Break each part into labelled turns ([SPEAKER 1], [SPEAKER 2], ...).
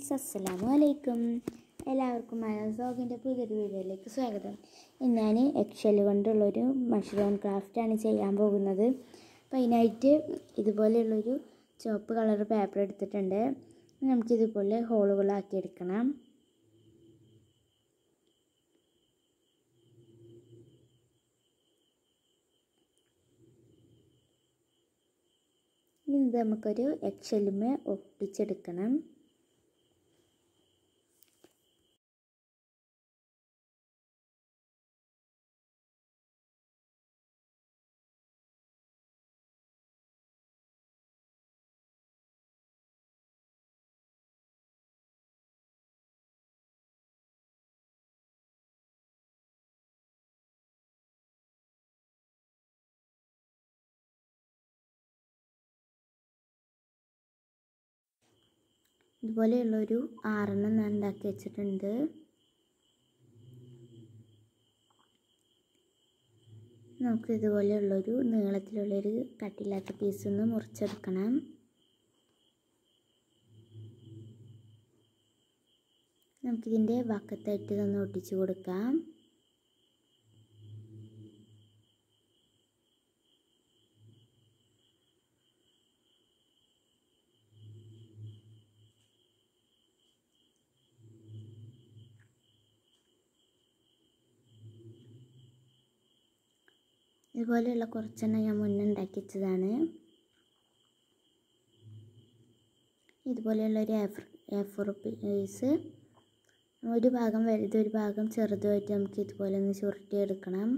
[SPEAKER 1] friends അസ്സലാമു അലൈക്കും എല്ലാവർക്കും മലസോഗിൻ്റെ പുതിയൊരു വീഡിയോയിലേക്ക് സ്വാഗതം ഇന്ന് ഞാൻ എക്സൽ കൊണ്ടുള്ളൊരു മഷ്റൂം ക്രാഫ്റ്റാണ് ചെയ്യാൻ പോകുന്നത് അപ്പോൾ അതിനായിട്ട് ഇതുപോലെയുള്ളൊരു ചുവപ്പ് കളർ പേപ്പർ എടുത്തിട്ടുണ്ട് നമുക്കിതുപോലെ ഹോളുകളാക്കി എടുക്കണം ഇനി ഇത് നമുക്കൊരു എക്സലുമേ ഒട്ടിച്ചെടുക്കണം ഇതുപോലെയുള്ളൊരു ആറെണ്ണം ഞാൻ ഉണ്ടാക്കി വെച്ചിട്ടുണ്ട് നമുക്ക് ഇതുപോലെയുള്ളൊരു നീളത്തിലുള്ളൊരു കട്ടില്ലാത്ത പീസ് ഒന്ന് മുറിച്ചെടുക്കണം നമുക്കിതിൻ്റെ വക്കത്തായിട്ട് ഇതൊന്ന് ഒട്ടിച്ചു കൊടുക്കാം ഇതുപോലെയുള്ള കുറച്ചെണ്ണം ഞാൻ മുന്നേ ഉണ്ടാക്കി വെച്ചതാണ് ഇതുപോലെയുള്ള ഒരു എ ഫോർ പീസ് ഒരു ഭാഗം വലുത് ഒരു ഭാഗം ചെറുതുമായിട്ട് നമുക്ക് ഇതുപോലെ ഒന്ന് ചുരുട്ടിയെടുക്കണം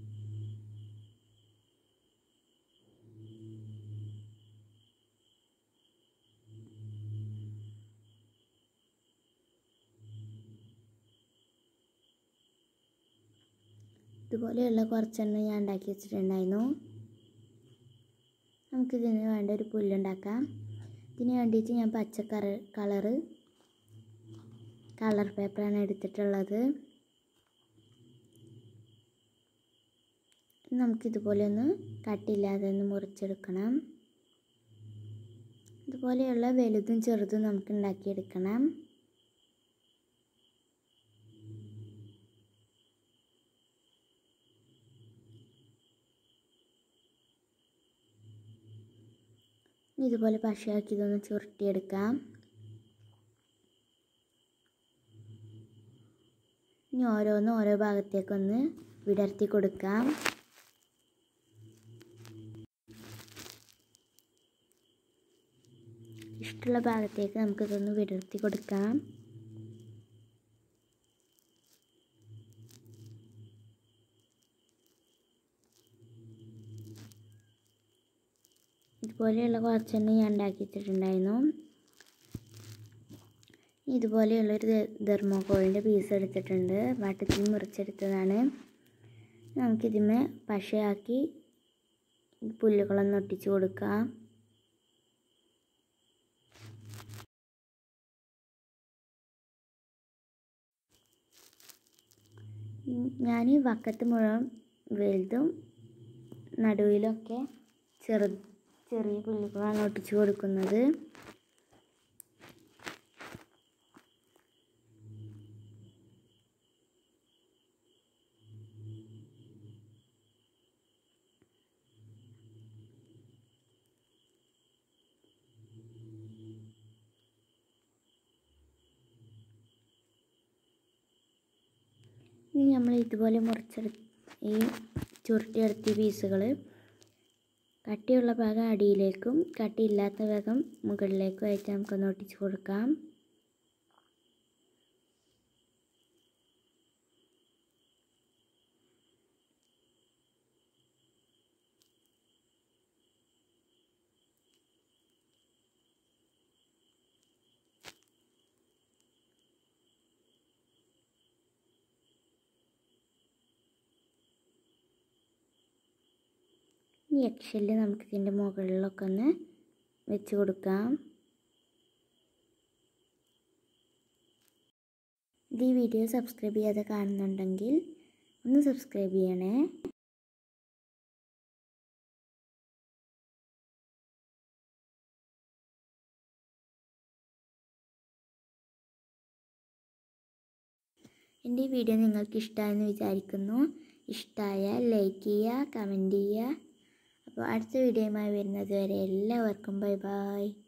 [SPEAKER 1] ഇതുപോലെയുള്ള കുറച്ചെണ്ണം ഞാൻ ഉണ്ടാക്കി വെച്ചിട്ടുണ്ടായിരുന്നു നമുക്കിതിന് വേണ്ട ഒരു പുല്ലുണ്ടാക്കാം ഇതിന് വേണ്ടിയിട്ട് ഞാൻ പച്ച കറ കളറ് കളർ പേപ്പറാണ് എടുത്തിട്ടുള്ളത് നമുക്കിതുപോലെ ഒന്ന് കട്ടില്ലാതെ ഒന്ന് മുറിച്ചെടുക്കണം ഇതുപോലെയുള്ള വലുതും ചെറുതും നമുക്ക് ഉണ്ടാക്കിയെടുക്കണം ഇതുപോലെ പശയാക്കി ഇതൊന്ന് ചുരുട്ടിയെടുക്കാം ഇനി ഓരോന്ന് ഓരോ ഭാഗത്തേക്കൊന്ന് വിടർത്തി കൊടുക്കാം ഇഷ്ടമുള്ള ഭാഗത്തേക്ക് നമുക്കിതൊന്ന് വിടർത്തി കൊടുക്കാം ഇതുപോലെയുള്ള കുറച്ചെണ്ണം ഞാൻ ഉണ്ടാക്കി വെച്ചിട്ടുണ്ടായിരുന്നു ഇതുപോലെയുള്ളൊരു തെർമോക്കോളിൻ്റെ പീസ് എടുത്തിട്ടുണ്ട് വട്ടത്തിൽ മുറിച്ചെടുത്തതാണ് നമുക്കിതിമേ പശയാക്കി പുല്ലുകളൊന്ന് ഒട്ടിച്ചു കൊടുക്കാം ഞാൻ വക്കത്ത് മുഴുവൻ വലുതും നടുവിലൊക്കെ ചെറു ചെറിയ പുല്ലുകളാണ് ഒട്ടിച്ചു കൊടുക്കുന്നത് ഇനി നമ്മൾ ഇതുപോലെ മുറിച്ചെടു ഈ ചുരുട്ടിയെടുത്ത പീസുകൾ കട്ടിയുള്ള ഭാഗം അടിയിലേക്കും കട്ടിയില്ലാത്ത ഭാഗം മുകളിലേക്കും ആയിട്ട് നമുക്കൊന്ന് ഒട്ടിച്ചു കൊടുക്കാം ഈ എക്സല് നമുക്ക് ഇതിൻ്റെ മുകളിലൊക്കെ ഒന്ന് വെച്ച് കൊടുക്കാം ഇത് ഈ വീഡിയോ സബ്സ്ക്രൈബ് ചെയ്യാതെ കാണുന്നുണ്ടെങ്കിൽ ഒന്ന് സബ്സ്ക്രൈബ് ചെയ്യണേ എൻ്റെ ഈ വീഡിയോ നിങ്ങൾക്ക് ഇഷ്ടമായെന്ന് വിചാരിക്കുന്നു ഇഷ്ടമായാൽ ലൈക്ക് ചെയ്യുക കമൻറ്റ് ചെയ്യുക അപ്പോൾ അടുത്ത വീഡിയോയുമായി വരുന്നത് വരെ എല്ലാവർക്കും ബൈ ബൈ